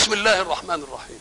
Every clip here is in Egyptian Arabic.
بسم الله الرحمن الرحيم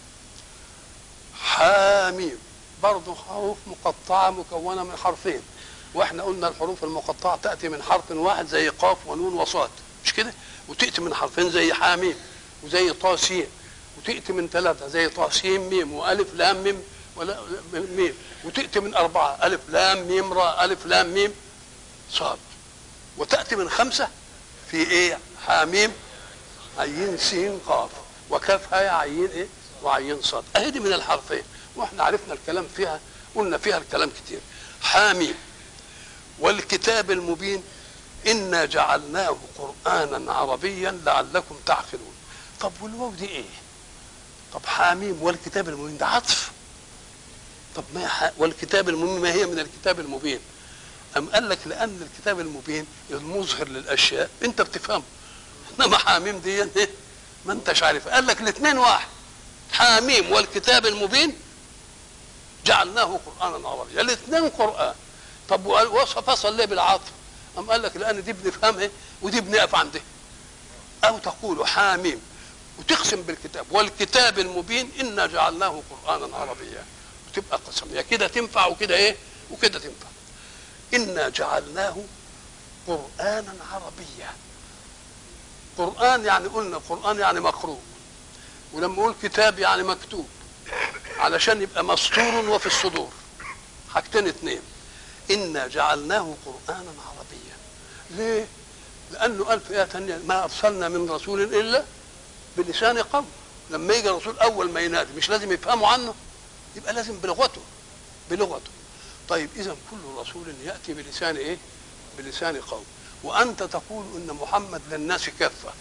حاميم برضه حروف مقطعة مكونة من حرفين واحنا قلنا الحروف المقطعة تأتي من حرف واحد زي قاف ونون وصاد مش كده وتأتي من حرفين زي حاميم وزي طاسين وتأتي من ثلاثة زي طاسين ميم وألف لام ميم ولا ميم وتأتي من أربعة ألف لام ميم راء ألف لام ميم صاد وتأتي من خمسة في إيه حاميم عين سين قاف وكاف هاء عين إيه وعين صاد أهي دي من الحرفين واحنا عرفنا الكلام فيها قلنا فيها الكلام كتير حاميم والكتاب المبين إنا جعلناه قرآنا عربيا لعلكم تعقلون طب والواو دي إيه طب حاميم والكتاب المبين ده عطف طب ما ح... والكتاب المبين ما هي من الكتاب المبين أم قال لك لأن الكتاب المبين المظهر للأشياء أنت بتفهمه إنما حاميم دي إيه؟ ما أنتش عارف قال لك الاثنين واحد حاميم والكتاب المبين جعلناه قرآنا عربيا الاثنين قرآن طب وفصل ليه بالعطف أم قال لك لأن دي بنفهمها ودي بنقف عندها أو تقول حاميم وتقسم بالكتاب والكتاب المبين إنا جعلناه قرآنا عربيا وتبقى قسم يا كده تنفع وكده إيه وكده تنفع إنا جعلناه قرآنا عربيا قرآن يعني قلنا قرآن يعني مقروء ولما نقول كتاب يعني مكتوب علشان يبقى مسطور وفي الصدور حاجتين اتنين إنا جعلناه قرآنا عربيا ليه؟ لأنه قال في آية تانية ما أرسلنا من رسول إلا بلسان قوم لما يجي الرسول أول ما ينادي مش لازم يفهموا عنه يبقى لازم بلغته بلغته طيب إذا كل رسول يأتي بلسان إيه؟ بلسان قوم وأنت تقول إن محمد للناس كافة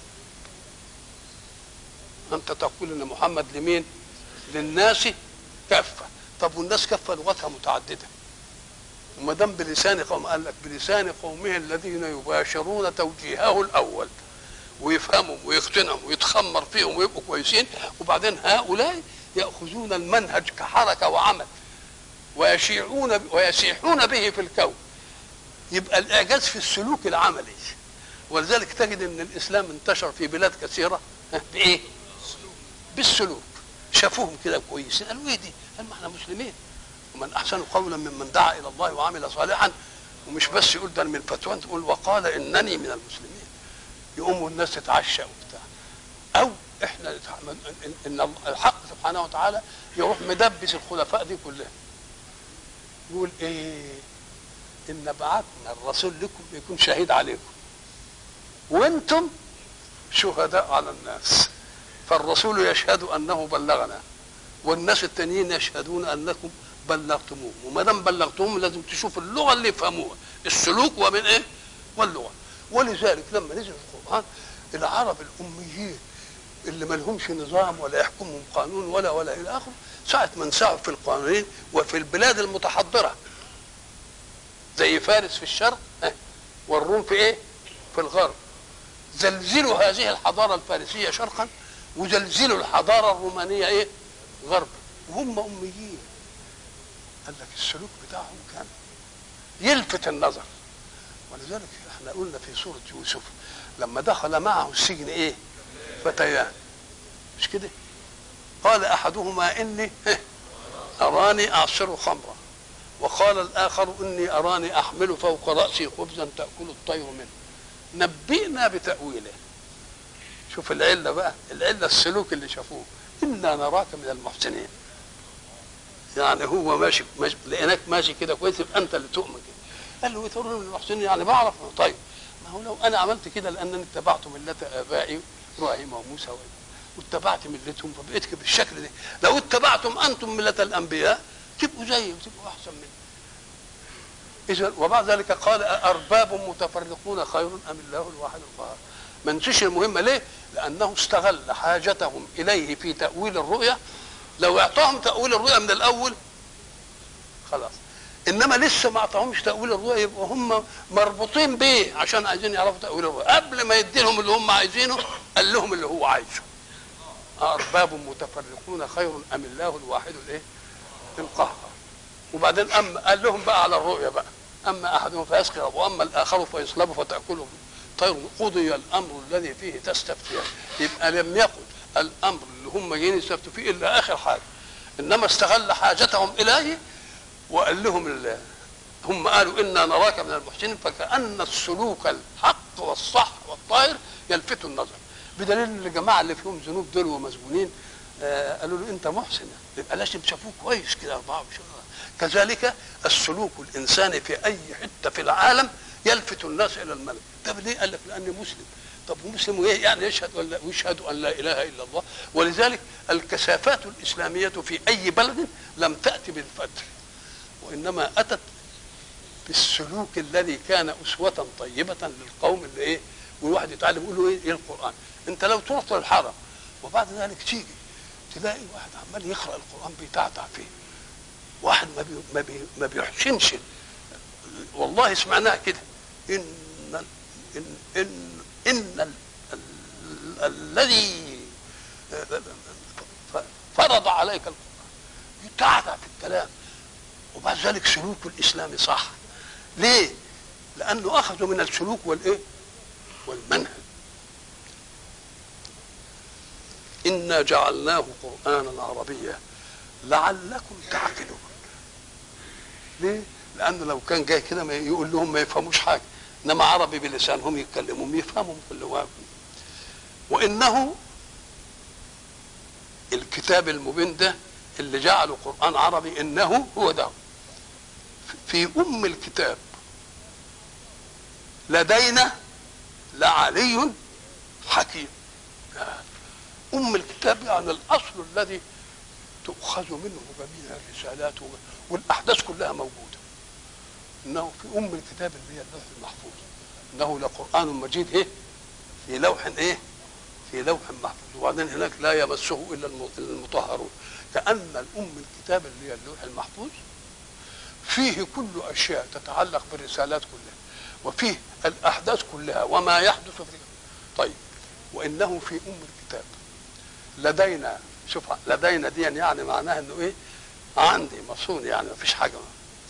أنت تقول إن محمد لمين؟ للناس كافة طب والناس كافة لغتها متعددة وما دام بلسان قوم قال لك بلسان قومه الذين يباشرون توجيهه الاول ويفهمهم ويقتنعهم ويتخمر فيهم ويبقوا كويسين وبعدين هؤلاء ياخذون المنهج كحركه وعمل ويشيعون ويسيحون به في الكون يبقى الاعجاز في السلوك العملي ولذلك تجد ان الاسلام انتشر في بلاد كثيره بايه؟ بالسلوك شافوهم كده كويسين قالوا ايه دي؟ قال ما احنا مسلمين ومن احسن قولا ممن دعا الى الله وعمل صالحا ومش بس يقول ده من فتوى تقول وقال انني من المسلمين يقوموا الناس تتعشى وبتاع او احنا ان الحق سبحانه وتعالى يروح مدبس الخلفاء دي كلها يقول ايه ان بعثنا الرسول لكم يكون شهيد عليكم وانتم شهداء على الناس فالرسول يشهد انه بلغنا والناس التانيين يشهدون انكم بلغتموهم وما دام بلغتموهم لازم تشوف اللغه اللي يفهموها السلوك ومن ايه واللغه ولذلك لما نزل القران العرب الاميين اللي ما لهمش نظام ولا يحكمهم قانون ولا ولا الى اخره ساعه ما انسعوا في القوانين وفي البلاد المتحضره زي فارس في الشرق والروم في ايه في الغرب زلزلوا هذه الحضاره الفارسيه شرقا وزلزلوا الحضاره الرومانيه ايه غربا وهم اميين قال لك السلوك بتاعهم كان يلفت النظر ولذلك احنا قلنا في سورة يوسف لما دخل معه السجن ايه فتيان مش كده قال احدهما اني اراني اعصر خمرا وقال الاخر اني اراني احمل فوق راسي خبزا تاكل الطير منه نبئنا بتاويله شوف العله بقى العله السلوك اللي شافوه انا نراك من المحسنين يعني هو ماشي, ماشي لقيناك ماشي كده كويس يبقى انت اللي تؤمن كده قال له ترون من المحسنين يعني بعرف طيب ما هو لو انا عملت كده لانني اتبعت مله ابائي ابراهيم وموسى واتبعت ملتهم فبقيت كده بالشكل ده لو اتبعتم انتم مله الانبياء تبقوا زيي وتبقوا احسن مني اذا وبعد ذلك قال ارباب متفرقون خير ام الله الواحد القهار ما نسيش المهمه ليه؟ لانه استغل حاجتهم اليه في تاويل الرؤيا لو اعطاهم تاويل الرؤيا من الاول خلاص انما لسه ما اعطاهمش تاويل الرؤيا يبقوا هم مربوطين بيه عشان عايزين يعرفوا تاويل الرؤيا قبل ما يدي لهم اللي هم عايزينه قال لهم اللي هو عايزه ارباب متفرقون خير ام الله الواحد الايه القهار وبعدين اما قال لهم بقى على الرؤيا بقى اما احدهم فيسقط واما الاخر فيصلب فتاكله طير قضي الامر الذي فيه تستفتيان يبقى لم يقل الامر اللي هم جايين يستفتوا فيه الا اخر حاجه انما استغل حاجتهم اليه وقال لهم ال- هم قالوا انا نراك من المحسنين فكان السلوك الحق والصح والطاهر يلفت النظر بدليل ان الجماعه اللي فيهم ذنوب دول ومسجونين آه قالوا له انت محسن يبقى لازم شافوه كويس كده 24 كذلك السلوك الانساني في اي حته في العالم يلفت الناس الى الملك طب ليه قال لك لاني مسلم طب ومسلم وايه يعني يشهد ولا ويشهد ان لا اله الا الله ولذلك الكثافات الاسلاميه في اي بلد لم تاتي بالفتح وانما اتت بالسلوك الذي كان اسوه طيبه للقوم اللي ايه والواحد يتعلم يقول له ايه, إيه القران انت لو تروح الحرم وبعد ذلك تيجي تلاقي واحد عمال يقرا القران بيتعتع فيه واحد ما بي ما, بي ما بيحسنش والله سمعناها كده ان ال- ان ان ان ال- ال- الذي فرض عليك القران يتعتع في الكلام وبعد ذلك سلوك الاسلام صح ليه؟ لانه اخذوا من السلوك والايه؟ والمنهج انا جعلناه قرانا عربيا لعلكم تعقلون ليه؟ لانه لو كان جاي كده ما يقول لهم ما يفهموش حاجه انما عربي بلسانهم يتكلموا يفهموا كل واحد وانه الكتاب المبين ده اللي جعله قران عربي انه هو ده في ام الكتاب لدينا لعلي حكيم ام الكتاب يعني الاصل الذي تؤخذ منه جميع الرسالات والاحداث كلها موجوده انه في ام الكتاب اللي هي اللوح المحفوظ انه لقران مجيد ايه في لوح ايه في لوح محفوظ وبعدين هناك لا يمسه الا المطهرون كان الام الكتاب اللي هي اللوح المحفوظ فيه كل اشياء تتعلق بالرسالات كلها وفيه الاحداث كلها وما يحدث في طيب وانه في ام الكتاب لدينا شوف لدينا دي يعني معناها انه ايه عندي مصون يعني ما فيش حاجه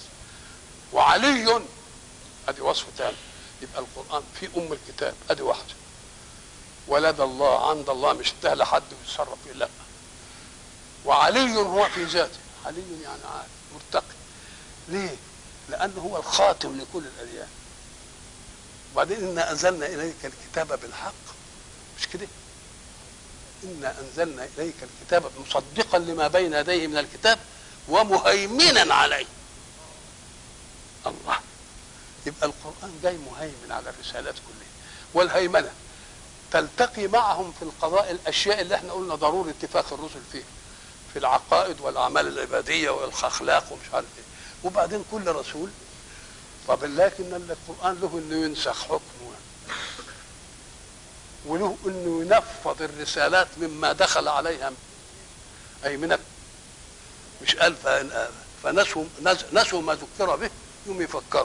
وعلي ادي وصف تاني يبقى القران في ام الكتاب ادي واحده ولدى الله عند الله مش ده لحد يتصرف فيه لا وعلي هو في ذاته علي يعني عالي مرتقي ليه؟ لأنه هو الخاتم لكل الأديان وبعدين إنا أنزلنا إليك الكتاب بالحق مش كده؟ إنا أنزلنا إليك الكتاب مصدقا لما بين يديه من الكتاب ومهيمنا عليه الله يبقى القرآن جاي مهيمن على الرسالات كلها والهيمنة تلتقي معهم في القضاء الأشياء اللي احنا قلنا ضروري اتفاق الرسل فيها في العقائد والأعمال العبادية والأخلاق ومش عارف إيه وبعدين كل رسول طب لكن القرآن له انه ينسخ حكمه وله انه ينفض الرسالات مما دخل عليها اي من مش قال فنسوا نسوا ما ذكر به يوم يفكروا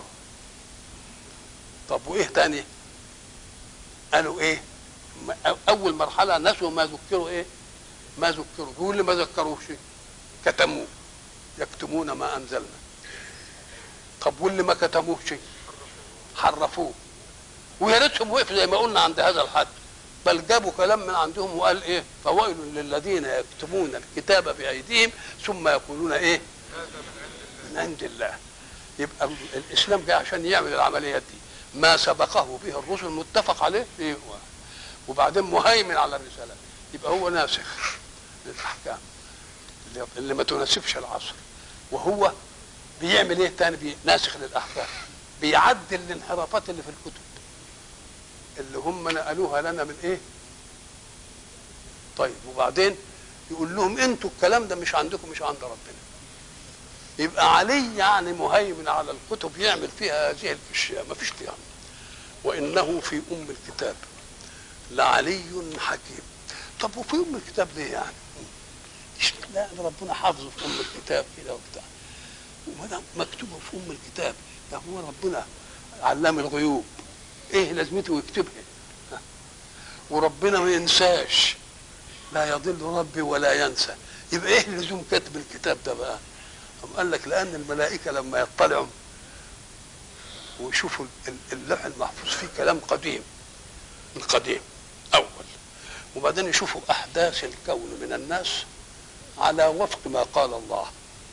طب وايه تاني قالوا ايه اول مرحله نسوا ما ذكروا ايه ما ذكروا بيقول ما ذكروش كتموه يكتمون ما انزلنا طب واللي ما كتموه شيء حرفوه ويا ريتهم وقفوا زي ما قلنا عند هذا الحد بل جابوا كلام من عندهم وقال ايه فويل للذين يكتمون الكتاب بايديهم ثم يقولون ايه من عند الله يبقى الاسلام جاء عشان يعمل العمليات دي ما سبقه به الرسل متفق عليه إيه وبعدين مهيمن على الرسالة يبقى هو ناسخ للاحكام اللي, اللي ما تناسبش العصر وهو بيعمل ايه تاني ناسخ للاحكام بيعدل الانحرافات اللي في الكتب اللي هم نقلوها لنا من ايه طيب وبعدين يقول لهم انتوا الكلام ده مش عندكم مش عند ربنا يبقى علي يعني مهيمن على الكتب يعمل فيها هذه الاشياء ما فيش فيها وانه في ام الكتاب لعلي حكيم طب وفي ام الكتاب ليه يعني لا ربنا حافظه في ام الكتاب كده وبتاع وما دام مكتوبه في ام الكتاب ده هو ربنا علام الغيوب ايه لازمته يكتبها وربنا ما ينساش لا يضل ربي ولا ينسى يبقى ايه لزوم كتب الكتاب ده بقى أم قال لك لان الملائكه لما يطلعوا ويشوفوا اللوح المحفوظ فيه كلام قديم القديم اول وبعدين يشوفوا احداث الكون من الناس على وفق ما قال الله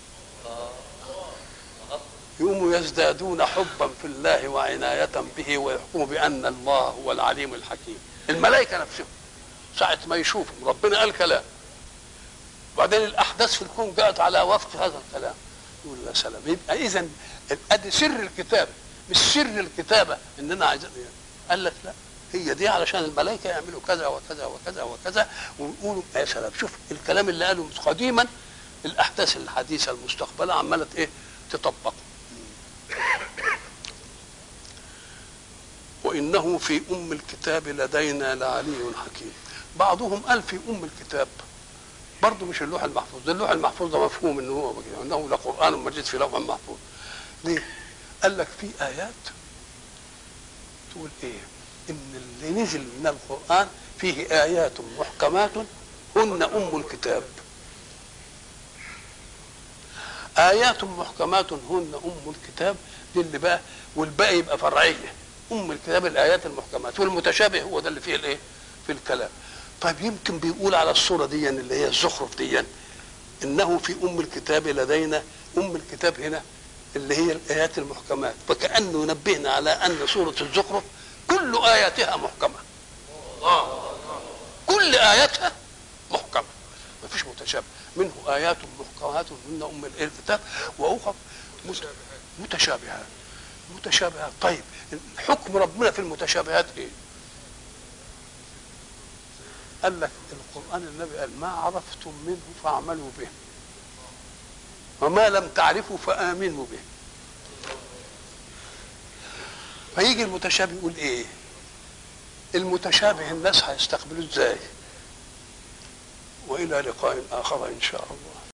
يقوموا يزدادون حبا في الله وعناية به ويحكموا بأن الله هو العليم الحكيم الملائكة نفسهم ساعة ما يشوفوا ربنا قال كلام وبعدين الأحداث في الكون جاءت على وفق هذا الكلام يقول يا سلام يبقى إذا ادي سر الكتابة مش سر الكتابة إننا عايزين قال لك لا هي دي علشان الملائكة يعملوا كذا وكذا وكذا وكذا ويقولوا يا سلام شوف الكلام اللي قاله قديما الأحداث الحديثة المستقبلة عمالة إيه تطبق وإنه في أم الكتاب لدينا لعلي حكيم بعضهم قال في أم الكتاب برضه مش اللوح المحفوظ ده اللوح المحفوظ ده مفهوم انه هو انه لقران مجيد في لوح محفوظ ليه؟ قال لك في ايات تقول ايه؟ ان اللي نزل من القران فيه ايات محكمات هن ام الكتاب ايات محكمات هن ام الكتاب دي اللي بقى والباقي يبقى فرعيه ام الكتاب الايات المحكمات والمتشابه هو ده اللي فيه الايه؟ في الكلام طيب يمكن بيقول على الصورة دي اللي هي الزخرف دي إنه في أم الكتاب لدينا أم الكتاب هنا اللي هي الآيات المحكمات فكأنه ينبهنا على أن سورة الزخرف كل آياتها محكمة كل آياتها محكمة ما فيش متشابه منه آيات محكمات من أم الكتاب وأخرى متشابهات متشابهات طيب حكم ربنا في المتشابهات إيه؟ قال لك القرآن النبي قال ما عرفتم منه فاعملوا به وما لم تعرفوا فآمنوا به فيجي المتشابه يقول ايه المتشابه الناس هيستقبلوه ازاي والى لقاء اخر ان شاء الله